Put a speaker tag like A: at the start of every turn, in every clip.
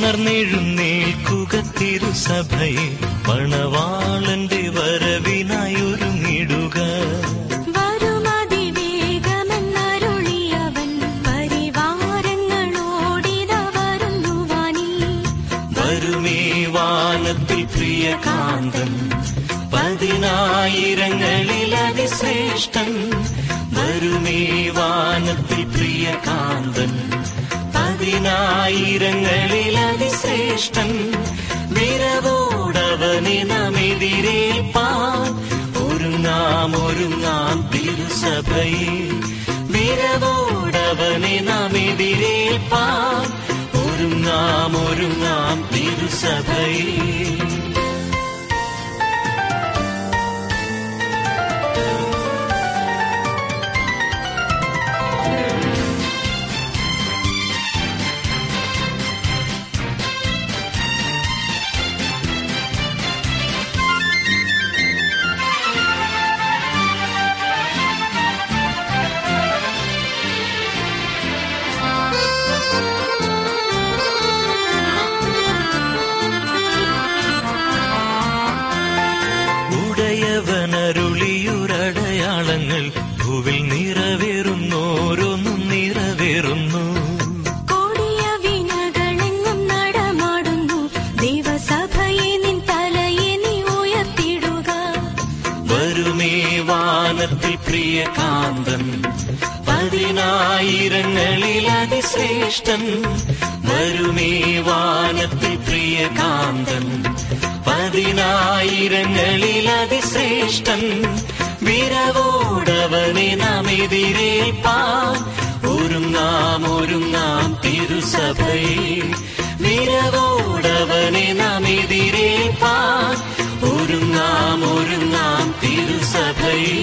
A: ഉണർന്നെഴുന്നേൽക്കുക തിരുസഭയെ മണവാളന്റെ വരവിനായി ഒരുങ്ങിടുക
B: വരുമതിവേഗമെന്നരുളിയവൻ പരിവാരങ്ങളോടിത വരുന്നുവാനിൽ
A: വരുമേ വാനത്തിൽ പ്രിയകാന്തൻ പതിനായിരങ്ങളിൽ അതിശ്രേഷ്ഠൻ വരുമേ വാനത്തിൽ പ്രിയകാന്തൻ പതിനായിരങ്ങളിൽ അതിശ്രേഷ്ഠൻ വിരവോടവനെ നാം എതിരേൽപ്പാൻ ഒരുങ്ങാം ഒരുങ്ങാം തിരുസഭയെ വിരവോടവനെ നാം എതിരേൽപ്പാൻ ഒരുങ്ങാം ഒരുങ്ങാം തിരുസഭയെ ഉടയവനരുളിയുരടയാളങ്ങൾ ഭൂവിൽ നിറവേറുന്നോരോന്നും നിറവേറുന്നു
B: കോടിയ വിനകളെങ്ങും നടമാടുന്നു ദൈവസഭയെ നിൻ തലയെ നീ ഉയർത്തിടുക
A: വരുമേ വാനത്തിൽ പ്രിയകാന്തൻ പതിനായിരങ്ങളിൽ അതിശ്രേഷ്ഠൻ വരുമേ വാനത്തിൽ പ്രിയകാന്തൻ പതിനായിരങ്ങളിൽ അതിശ്രേഷ്ഠൻ വിരവോടവനെ നാം എതിരേൽപ്പാൻ ഒരുങ്ങാം ഒരുങ്ങാം തിരുസഭയെ വിരവോടവനെ നാം എതിരേൽപ്പാൻ ഒരുങ്ങാം ഒരുങ്ങാം തിരുസഭയെ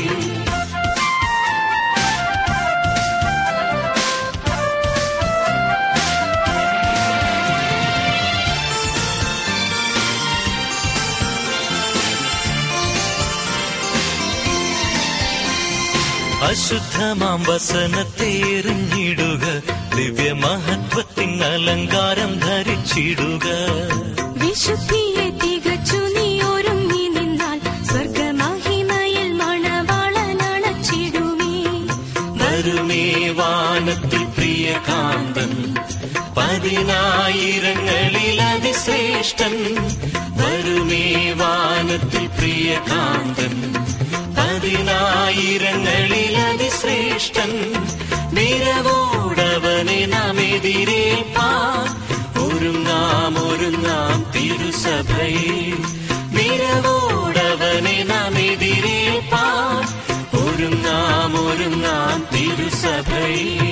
A: അശുദ്ധമാം വസനത്തെ എറിഞ്ഞിടുക ദിവ്യമഹത്വത്തിൻ അലങ്കാരം ധരിച്ചിടുക
B: വിശുദ്ധിയെ തികച്ചു നീ ഒരുങ്ങി നിന്നാൽ സ്വർഗമഹിമയിൽ മണവാളനണച്ചിടുമേ
A: വരുമേ വാനത്തിൽ പ്രിയകാന്തൻ പതിനായിരങ്ങളിൽ അതിശ്രേഷ്ഠൻ വരുമേ വാനത്തിൽ പ്രിയകാന്തൻ പതിനായിരങ്ങളിൽ അതിശ്രേഷ്ഠൻ നിരവോടവനെ നാം എതിരേൽപ്പാൻ ഒരുങ്ങാം ഒരുങ്ങാം തിരുസഭയെ നിരവോടവനെ നാം എതിരേൽപ്പാൻ ഒരുങ്ങാം ഒരുങ്ങാം തിരുസഭയെ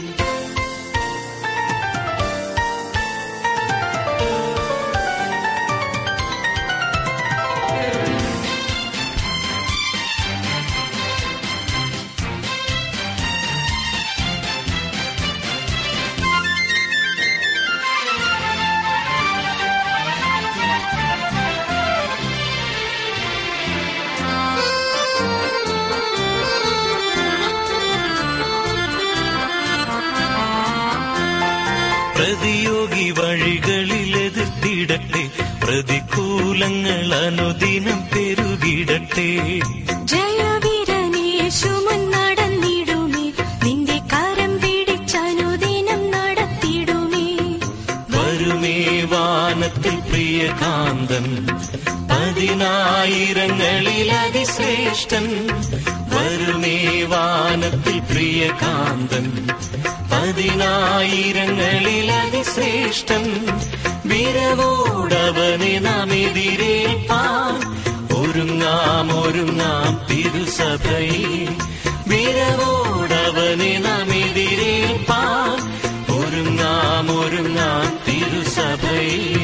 A: പ്രതിയോഗി വഴികളിൽ എതിർത്തിടട്ടെ പ്രതികൂലങ്ങൾ അനുദിനം പെരുകിടട്ടെ
B: ജയവീരനേശു മുന്നടന്നിടുമേ നിന്റെ കരം പിടിച്ചനുദിനം നടത്തിടുമേ
A: വരുമേ വാനത്തിൽ പ്രിയകാന്തൻ പതിനായിരങ്ങളിൽ അതിശ്രേഷ്ഠൻ വരുമേ വാനത്തിൽ പ്രിയകാന്തൻ പതിനായിരങ്ങളിൽ അതിശ്രേഷ്ഠൻ വിരവോടവനെ നാം എതിരേൽപ്പാൻ ഒരുങ്ങാം ഒരുങ്ങാം തിരുസഭയെ വിരവോടവനെ നാം എതിരേൽപ്പാൻ ഒരുങ്ങാം ഒരുങ്ങാം തിരുസഭയെ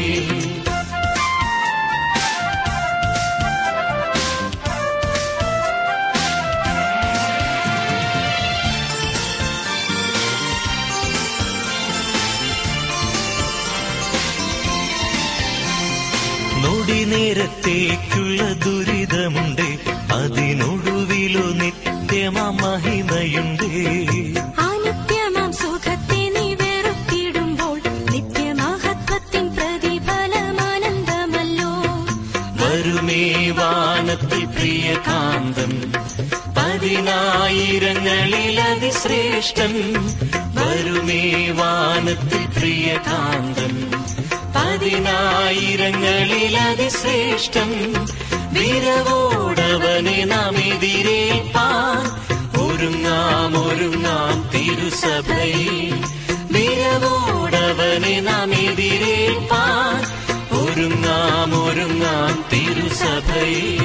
A: നൊടി നേരത്തേക്കുള്ള ദുരിതമുണ്ട് അതിനൊടുവിലോ നിത്യമാ മഹിമയുണ്ട്
B: അനിത്യമാം സുഖത്തെ നീ വെറുത്തിടുമ്പോൾ നിത്യമഹത്വത്തിൽ
A: അതിശ്രേഷ്ഠൻ വരുമേ വാനത്തിൽ പ്രിയകാന്തൻ പതിനായിരങ്ങളിൽ അതിശ്രേഷ്ഠം വിരവോടവനെ നാം എതിരേൽപ്പാൻ ഒരുങ്ങാം ഒരുങ്ങാം തിരുസഭയിൽ വിരവോടവനെ നാം എതിരേൽപ്പാൻ ഒരുങ്ങാം ഒരുങ്ങാം തിരുസഭയിൽ